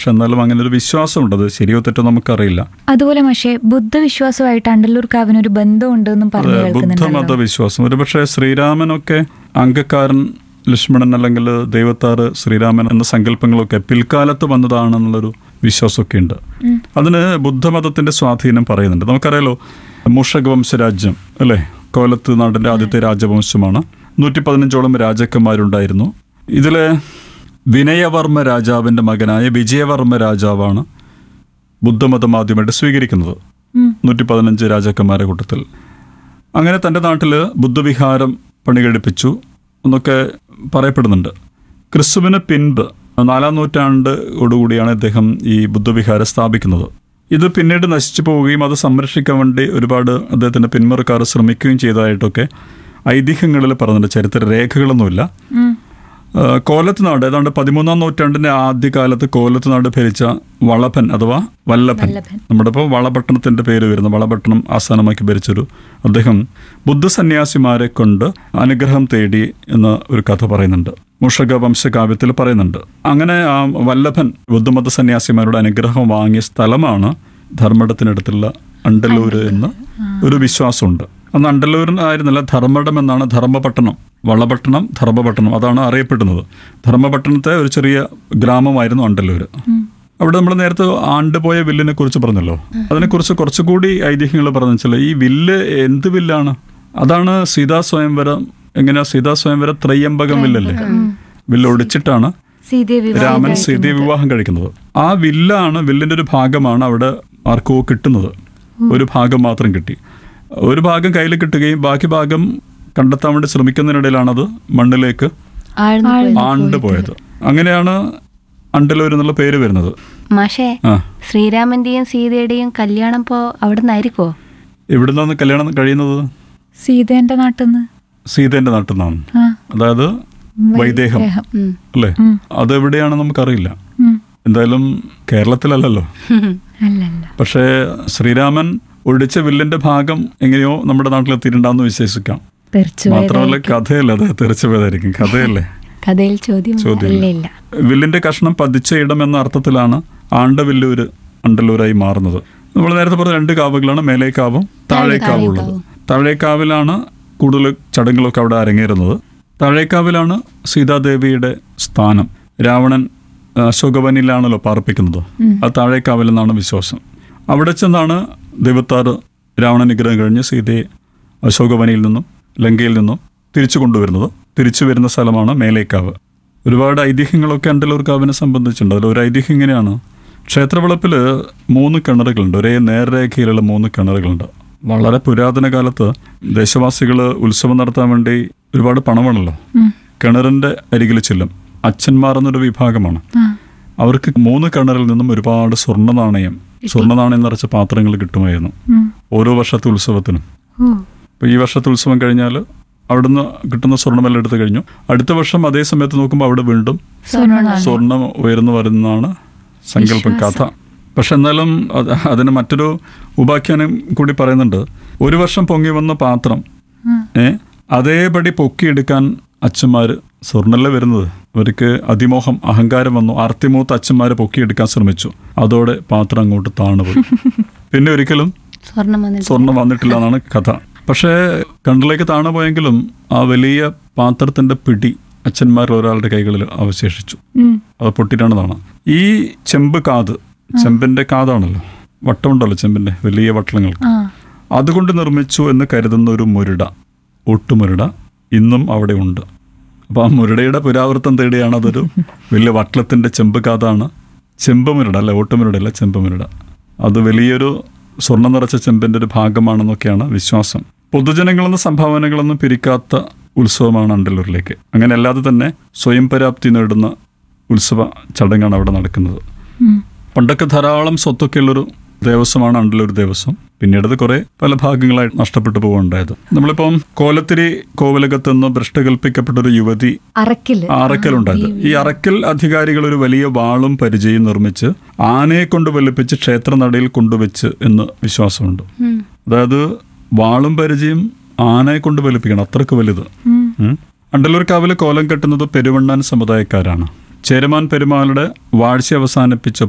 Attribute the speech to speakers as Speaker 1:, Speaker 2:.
Speaker 1: പക്ഷെ എന്നാലും അങ്ങനെ ഒരു വിശ്വാസമുണ്ട് അത് ശരിയോ തെറ്റോ നമുക്കറിയില്ല
Speaker 2: അതുപോലെ പക്ഷേ ബുദ്ധവിശ്വാസമായിട്ട് അണ്ടല്ലൂർക്കാവിന് ഒരു ബന്ധമുണ്ടെന്നും പറഞ്ഞു
Speaker 1: അത് ബുദ്ധമത
Speaker 2: കേൾക്കുന്നുണ്ടല്ലോ
Speaker 1: വിശ്വാസം ഒരുപക്ഷെ ശ്രീരാമനൊക്കെ അങ്കക്കാരൻ ലക്ഷ്മണൻ അല്ലെങ്കിൽ ദൈവത്താറ് ശ്രീരാമൻ എന്ന സങ്കല്പങ്ങളൊക്കെ പിൽക്കാലത്ത് വന്നതാണെന്നുള്ളൊരു വിശ്വാസമൊക്കെ ഉണ്ട് അതിന് ബുദ്ധമതത്തിന്റെ സ്വാധീനം പറയുന്നുണ്ട് നമുക്കറിയാലോ മൂഷക വംശരാജ്യം അല്ലേ കോലത്ത് നാടിന്റെ ആദ്യത്തെ രാജവംശമാണ് നൂറ്റി പതിനഞ്ചോളം രാജാക്കന്മാരുണ്ടായിരുന്നു ഇതിലെ വിനയവർമ്മ രാജാവിന്റെ മകനായ വിജയവർമ്മ രാജാവാണ് ബുദ്ധമതം ആദ്യമായിട്ട് സ്വീകരിക്കുന്നത്
Speaker 2: ഉം.
Speaker 1: നൂറ്റി പതിനഞ്ച് രാജാക്കന്മാരുടെ കൂട്ടത്തിൽ അങ്ങനെ തൻ്റെ നാട്ടിൽ ബുദ്ധവിഹാരം പണികഴിപ്പിച്ചു എന്നൊക്കെ പറയപ്പെടുന്നുണ്ട് ക്രിസ്തുവിന് പിൻപ് നാലാം നൂറ്റാണ്ടോടുകൂടിയാണ് ഇദ്ദേഹം ഈ ബുദ്ധവിഹാരം സ്ഥാപിക്കുന്നത് ഇത് പിന്നീട് നശിച്ചു പോവുകയും അത് സംരക്ഷിക്കാൻ വേണ്ടി ഒരുപാട് അദ്ദേഹത്തിൻ്റെ പിന്മുറക്കാർ ശ്രമിക്കുകയും ചെയ്തതായിട്ടൊക്കെ ഐതിഹ്യങ്ങളിൽ പറഞ്ഞിട്ടുണ്ട് ചരിത്ര രേഖകളൊന്നുമില്ല
Speaker 2: ഉം.
Speaker 1: ആ, കോലത്തുനാട് ഏതാണ്ട് പതിമൂന്നാം നൂറ്റാണ്ടിന്റെ ആദ്യകാലത്ത് കോലത്തുനാട് ഭരിച്ച വളഭൻ അഥവാ വല്ലഭൻ
Speaker 2: വല്ലഭൻ.
Speaker 1: നമ്മുടെ ഇപ്പോൾ വളപട്ടണത്തിന്റെ പേര് വരുന്ന വളപട്ടണം ആസ്ഥാനമാക്കി ഭരിച്ചൊരു അദ്ദേഹം ബുദ്ധസന്യാസിമാരെ കൊണ്ട് അനുഗ്രഹം തേടി എന്ന ഒരു കഥ പറയുന്നുണ്ട് മുഷക വംശകാവ്യത്തിൽ പറയുന്നുണ്ട് അങ്ങനെ ആ വല്ലഭൻ ബുദ്ധമത സന്യാസിമാരുടെ അനുഗ്രഹം വാങ്ങിയ സ്ഥലമാണ് ധർമ്മടത്തിനടുത്തുള്ള അണ്ടല്ലൂര് എന്ന് ഒരു വിശ്വാസമുണ്ട് അന്ന് അണ്ടല്ലൂരിനായിരുന്നില്ല ധർമ്മടം എന്നാണ് ധർമ്മപട്ടണം വളപട്ടണം ധർമ്മപട്ടണം അതാണ് അറിയപ്പെടുന്നത് ധർമ്മപട്ടണത്തെ ഒരു ചെറിയ ഗ്രാമമായിരുന്നു അണ്ടല്ലൂര് അവിടെ നമ്മൾ നേരത്തെ ആണ്ടുപോയ വില്ലിനെ കുറിച്ച് പറഞ്ഞല്ലോ അതിനെക്കുറിച്ച് കുറച്ചുകൂടി ഐതിഹ്യങ്ങൾ പറഞ്ഞു വെച്ചാൽ ഈ വില്ല് എന്ത് വില്ലാണ് അതാണ് സീതാ സ്വയംവരം എങ്ങനെയാ സീതാ സ്വയംവരം ത്രയ്യംബകം വില്ലല്ലേ വില്ല് ഒടിച്ചിട്ടാണ്
Speaker 2: സീതയെ വിവാഹം
Speaker 1: രാമൻ സീതയെ വിവാഹം കഴിക്കുന്നത് ആ വില്ലാണ് വില്ലിന്റെ ഒരു ഭാഗമാണ് അവിടെ ആർക്കോ കിട്ടുന്നത് ഒരു ഭാഗം മാത്രം കിട്ടി ഒരു ഭാഗം കയ്യിൽ കിട്ടുകയും ബാക്കി ഭാഗം കണ്ടെത്താൻ വേണ്ടി ശ്രമിക്കുന്നതിനിടയിലാണത് മണ്ണിലേക്ക്
Speaker 3: ആഴ്ന്നു പോയി.
Speaker 1: ആണ്ട് പോയത് അങ്ങനെയാണ് അണ്ടലൂർ എന്നുള്ള പേര് വരുന്നത്
Speaker 3: മാഷേ
Speaker 1: ആ
Speaker 3: ശ്രീരാമന്റെയും സീതയുടെയും കല്യാണം പോ അവിടെ നിന്നായിരിക്കോ
Speaker 1: എവിടുന്നാണ് കല്യാണം കഴിയുന്നത്
Speaker 2: സീതേന്റെ നാട്ടിന്ന്
Speaker 1: സീതേന്റെ നാട്ടിൽ നിന്നാണ്
Speaker 2: ആ
Speaker 1: അതായത് വൈദേഹം
Speaker 2: ദേഹം.
Speaker 3: ഉം.
Speaker 1: അല്ലേ അതെവിടെയാണ് നമുക്കറിയില്ല
Speaker 2: ഉം.
Speaker 1: എന്തായാലും കേരളത്തിലല്ലല്ലോ
Speaker 2: അല്ലല്ല
Speaker 1: പക്ഷേ ശ്രീരാമൻ ഒടിച്ച വില്ലിന്റെ ഭാഗം എങ്ങനെയോ നമ്മുടെ നാട്ടിലെത്തിയിട്ടുണ്ടാന്ന് വിശ്വസിക്കാം
Speaker 2: തെറിച്ചു
Speaker 1: മാത്രമല്ല കഥയല്ല അത് തെറിച്ചു പോയതായിരിക്കും കഥയല്ലേ
Speaker 3: കഥയിൽ ചോദ്യം
Speaker 1: ചോദ്യം
Speaker 3: ഇല്ല ഇല്ല
Speaker 1: വില്ലിന്റെ കഷ്ണം പതിച്ച ഇടം എന്ന അർത്ഥത്തിലാണ് ആണ്ടവില്ലൂര് അണ്ടല്ലൂരായി മാറുന്നത് നമ്മൾ നേരത്തെ പറഞ്ഞ രണ്ട് കാവുകളാണ് മേലേക്കാവും താഴേക്കാവും ഉള്ളത് താഴേക്കാവിലാണ് കൂടുതൽ ചടങ്ങുകളൊക്കെ അവിടെ അരങ്ങേറുന്നത് താഴേക്കാവിലാണ് സീതാദേവിയുടെ സ്ഥാനം രാവണൻ ആ, അശോകവനിലാണല്ലോ പാർപ്പിക്കുന്നത് അത് താഴേക്കാവിൽ നിന്നാണ് വിശ്വാസം അവിടെ ചെന്നാണ് ദൈവത്താറ് രാവണ നിഗ്രഹം കഴിഞ്ഞ് സീതയെ അശോകവനിയിൽ നിന്നും ലങ്കയിൽ നിന്നും തിരിച്ചു കൊണ്ടുവരുന്നത് തിരിച്ചു വരുന്ന സ്ഥലമാണ് മേലേക്കാവ് ഒരുപാട് ഐതിഹ്യങ്ങളൊക്കെ അണ്ടലൂർക്കാവിനെ സംബന്ധിച്ചുണ്ട് അതിൽ ഒരു ഐതിഹ്യം ഇങ്ങനെയാണ് ക്ഷേത്രവളപ്പിൽ മൂന്ന് കിണറുകളുണ്ട് ഒരേ നേർരേഖയിലുള്ള മൂന്ന് കിണറുകളുണ്ട് വളരെ പുരാതന കാലത്ത് ദേശവാസികൾ ഉത്സവം നടത്താൻ വേണ്ടി ഒരുപാട് പണമാണല്ലോ കിണറിന്റെ അരികിൽ ചെല്ലും അച്ഛന്മാർ എന്നൊരു വിഭാഗമാണ്
Speaker 2: ആ
Speaker 1: അവർക്ക് മൂന്ന് കിണറിൽ നിന്നും ഒരുപാട് സ്വർണ്ണ നാണയം സ്വർണ്ണ നാണയം നിറച്ച പാത്രങ്ങൾ കിട്ടുമായിരുന്നു
Speaker 2: ഉം.
Speaker 1: ഓരോ വർഷത്തെ ഉത്സവത്തിനും
Speaker 2: ഓ
Speaker 1: അപ്പോൾ ഈ വർഷത്തെ ഉത്സവം കഴിഞ്ഞാൽ അവിടുന്ന് കിട്ടുന്ന സ്വർണ്ണമെല്ലാം എടുത്തു കഴിഞ്ഞു അടുത്ത വർഷം അതേ സമയത്ത് നോക്കുമ്പോൾ അവിടെ വീണ്ടും
Speaker 2: സ്വർണ്ണനാണയം.
Speaker 1: സ്വർണം ഉയർന്നു വരുന്നതാണ് സങ്കല്പം കഥ പക്ഷെ എന്നാലും അത് അതിന് മറ്റൊരു ഉപാഖ്യാനം കൂടി പറയുന്നുണ്ട് ഒരു വർഷം പൊങ്ങി വന്ന പാത്രം ഏ അതേപടി പൊക്കിയെടുക്കാൻ അച്ഛന്മാര് സ്വർണ്ണല്ല വരുന്നത് അവർക്ക് അതിമോഹം അഹങ്കാരം വന്നു ആർത്തിമൂത്ത് അച്ഛന്മാരെ പൊക്കിയെടുക്കാൻ ശ്രമിച്ചു അതോടെ പാത്രം അങ്ങോട്ട് താണുപോയി പിന്നെ ഒരിക്കലും
Speaker 3: സ്വർണം വന്നിട്ട്
Speaker 1: സ്വർണം വന്നിട്ടില്ല എന്നാണ് കഥ പക്ഷേ കണ്ടിലേക്ക് താണു പോയെങ്കിലും ആ വലിയ പാത്രത്തിന്റെ പിടി അച്ഛന്മാരിൽ ഒരാളുടെ കൈകളിൽ അവശേഷിച്ചു
Speaker 2: ഉം.
Speaker 1: അത് പൊട്ടിട്ടാണതാണ് ഈ ചെമ്പ് കാത് ചെമ്പിന്റെ കാതാണല്ലോ വട്ടമുണ്ടല്ലോ ചെമ്പിന്റെ വലിയ വട്ടളങ്ങൾക്ക്
Speaker 2: ആ
Speaker 1: അതുകൊണ്ട് നിർമ്മിച്ചു എന്ന് കരുതുന്ന ഒരു മുരുട ഒട്ടുമുരുട ഇന്നും അവിടെ ഉണ്ട് അപ്പോൾ ആ മുരുടയുടെ പുരാവൃത്തം തേടിയാണ് അതൊരു വലിയ വട്ടളത്തിന്റെ ചെമ്പ് കാതാണ് ചെമ്പ് മുരുട അല്ല ഓട്ടുമുരുട അല്ല ചെമ്പ് മുരുട അത് വലിയൊരു സ്വർണ്ണം നിറച്ച ചെമ്പിന്റെ ഒരു ഭാഗമാണെന്നൊക്കെയാണ് വിശ്വാസം പൊതുജനങ്ങളെന്ന സംഭാവനകളൊന്നും പിരിക്കാത്ത ഉത്സവമാണ് അണ്ടല്ലൂരിലേക്ക് അങ്ങനെ അല്ലാതെ തന്നെ സ്വയം പര്യാപ്തി നേടുന്ന ഉത്സവ ചടങ്ങാണ് അവിടെ നടക്കുന്നത്
Speaker 2: ഉം.
Speaker 1: പണ്ടൊക്കെ ധാരാളം സ്വത്തൊക്കെയുള്ളൊരു ദേവസ്വമാണ് അണ്ടല്ലൂർ ദേവസ്വം പിന്നീട് അത് കുറെ പല ഭാഗങ്ങളായി നഷ്ടപ്പെട്ടു പോകുണ്ടായത് നമ്മളിപ്പം കോലത്തിരി കോവിലകത്ത് നിന്ന് ഭ്രഷ്ട് കൽപ്പിക്കപ്പെട്ട ഒരു യുവതി
Speaker 2: അറക്കില്
Speaker 1: അറക്കലുണ്ടായത് ഈ അറക്കൽ അധികാരികൾ ഒരു വലിയ വാളും പരിചയം നിർമ്മിച്ച് ആനയെ കൊണ്ട് വലിപ്പിച്ച് ക്ഷേത്രനടയിൽ കൊണ്ടുവച്ച് എന്ന് വിശ്വാസമുണ്ട്
Speaker 3: ഉം.
Speaker 1: അതായത് വാളും പരിചയം ആനയെ കൊണ്ട് വലിപ്പിക്കണം അത്രക്ക് വലുത്
Speaker 2: ഉം.
Speaker 1: ഉം. അണ്ടല്ലൂർ കാവിലെ കോലം കെട്ടുന്നത് പെരുവണ്ണാൻ സമുദായക്കാരാണ് ചേരമാൻ പെരുമാളുടെ വാഴ്ച അവസാനിപ്പിച്ച